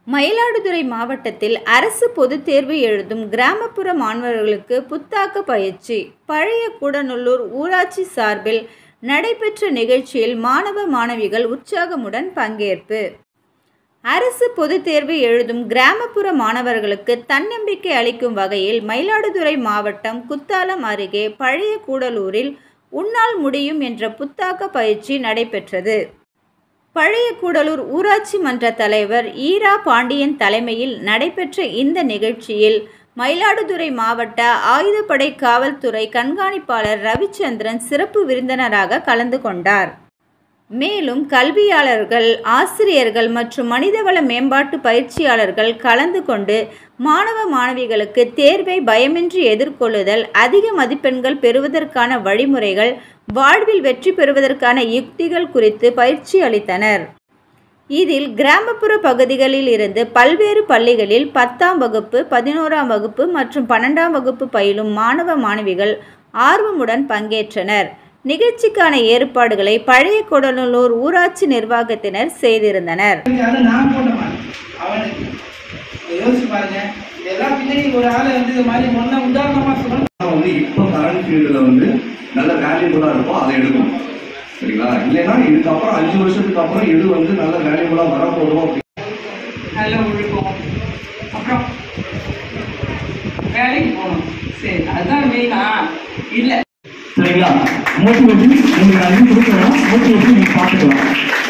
மயிலாடுதுறை மாவட்டத்தில் அரசு பொதுத் தேர்வு எழுதும் கிராமப்புற மாணவர்களுக்கு புத்தாக்க பயிற்சி பழைய கூடநல்லூர் ஊராட்சி சார்பில் நடைபெற்ற நிகழ்ச்சியில் மாணவ மாணவிகள் உற்சாகமுடன் பங்கேற்பு அரசு பொதுத் தேர்வு எழுதும் கிராமப்புற மாணவர்களுக்கு தன்னம்பிக்கை அளிக்கும் வகையில் மயிலாடுதுறை மாவட்டம் குத்தாலம் அருகே பழைய கூடலூரில் உன்னால் முடியும் என்ற புத்தாக்க பயிற்சி நடைபெற்றது பழைய கூடலூர் ஊராட்சி மன்ற தலைவர் ஈரா பாண்டியன் தலைமையில் நடைபெற்ற இந்த நிகழ்ச்சியில் மயிலாடுதுறை மாவட்ட ஆயுதப்படை காவல்துறை கண்காணிப்பாளர் ரவிச்சந்திரன் சிறப்பு விருந்தினராக கலந்து கொண்டார் மேலும் கல்வியாளர்கள் ஆசிரியர்கள் மற்றும் மனிதவள மேம்பாட்டு பயிற்சியாளர்கள் கலந்து கொண்டு மாணவ மாணவிகளுக்கு தேர்வை பயமின்றி எதிர்கொள்ளுதல் அதிக மதிப்பெண்கள் பெறுவதற்கான வழிமுறைகள் வாழ்வில் வெற்றி பெறுவதற்கான யுக்திகள் குறித்து பயிற்சி அளித்தனர் இதில் கிராமப்புற பகுதிகளில் இருந்து பல்வேறு பள்ளிகளில் பத்தாம் வகுப்பு பதினோராம் வகுப்பு மற்றும் பன்னெண்டாம் வகுப்பு பயிலும் மாணவ மாணவிகள் ஆர்வமுடன் பங்கேற்றனர் நிகழ்ச்சிக்கான ஏற்பாடுகளை பழைய கொடலூர் ஊராட்சி நிர்வாகத்தினர் செய்திருந்தனர் அது நான் போட்ட மாதிரி அவனுக்கு யோசிச்சு பாருங்க இதெல்லாம் பின்னாடி ஒரு ஆளை வந்து இது மாதிரி முன்ன உதாரணமா சொல்லணும் வந்து இப்போ கரண்ட் ஃபீல்டில் வந்து நல்ல வேல்யூபுளாக இருக்கும் அதை எடுக்கும் சரிங்களா இல்லைன்னா இதுக்கப்புறம் அஞ்சு வருஷத்துக்கு அப்புறம் எது வந்து நல்ல வேல்யூபுளாக வரப்போதும் அப்படி நல்ல ஒழுக்கம் அப்புறம் வேலைக்கு போகணும் சரி அதுதான் மெயினா இல்லை சரிங்களா மோட்டிவேஷன் உங்களுக்கு அள்ளி கொடுக்குறோம் மோட்டிவேஷன் நீங்க பார்த்துக்கலாம்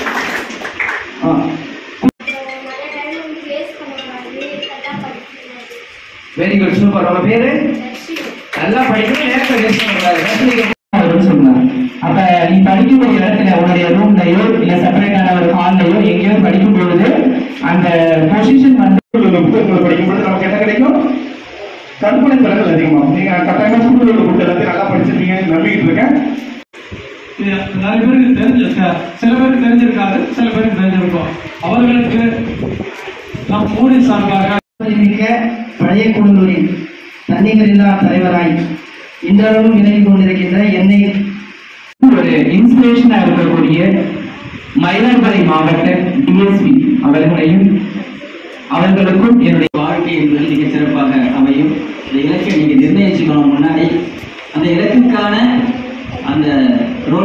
ஆ நிறைய டைம் வந்து வேஸ்ட் பண்ண மாதிரி கரெக்டாக படிக்கணும் வெரி குட் சூப்பர் உங்க பேரு நல்லா படிக்கணும் நேரத்தை வேஸ்ட் பண்ணக்கூடாது அவரு சொன்னார் அப்ப நீ படிக்கும் ஒரு இடத்துல உன்னுடைய ரூம்லயோ இல்ல செப்பரேட்டான ஒரு ஹால்லயோ எங்கேயோ படிக்கும் பொழுது அந்த பொசிஷன் வந்து புத்தகங்கள் படிக்கும்போது நமக்கு என்ன கிடைக்கும் கற்பனை திறன்கள் அதிகமாகும் நீங்க கட்டாயமா ஸ்கூலில் உள்ள புத்தகத்தை எல்லாத்தையும் நல்லா படிச்சிருப்பீங்க நம்பிக்கிட்டு இருக்கேன் இது நிறைய பேருக்கு தெரிஞ்சிருக்க சில பேருக்கு தெரிஞ்சிருக்காது சில பேருக்கு தெரிஞ்சிருக்கும் அவர்களுக்கு நம் மூடி சார்பாக மிக்க பழைய குழுந்தூரின் தன்னிகரில்லா தலைவராய் இன்றளவும் விலகிக் கொண்டிருக்கின்ற என்னை ஒரு இன்ஸ்பிரேஷனா இருக்கக்கூடிய மயிலாடுதுறை மாவட்ட டிஎஸ்பி அவர்களையும் அவர்களுக்கும் என்னுடைய வாழ்க்கை என்பது மிக சிறப்பாக அமையும் இந்த இலக்கை நீங்க நிர்ணயிச்சுக்கணும் முன்னாடி அந்த இலக்குக்கான அந்த ரோட்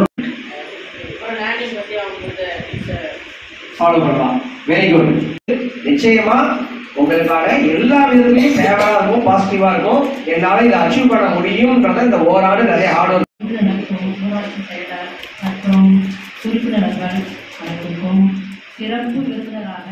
ஃபாலோ பண்ணலாம் வெரி குட் நிச்சயமா உங்களுக்கான எல்லா விதத்துலையும் ஃபேவரா இருக்கும் பாசிட்டிவா இருக்கும் என்னால இதை அச்சீவ் பண்ண முடியும்ன்றத இந்த ஓராண்டு நிறைய ஹார்ட் ஒர்க் நடக்கும் ஊராட்சி செயலர் மற்றும் உறுப்பினர்கள் அனைவருக்கும் சிறப்பு விருந்தினராக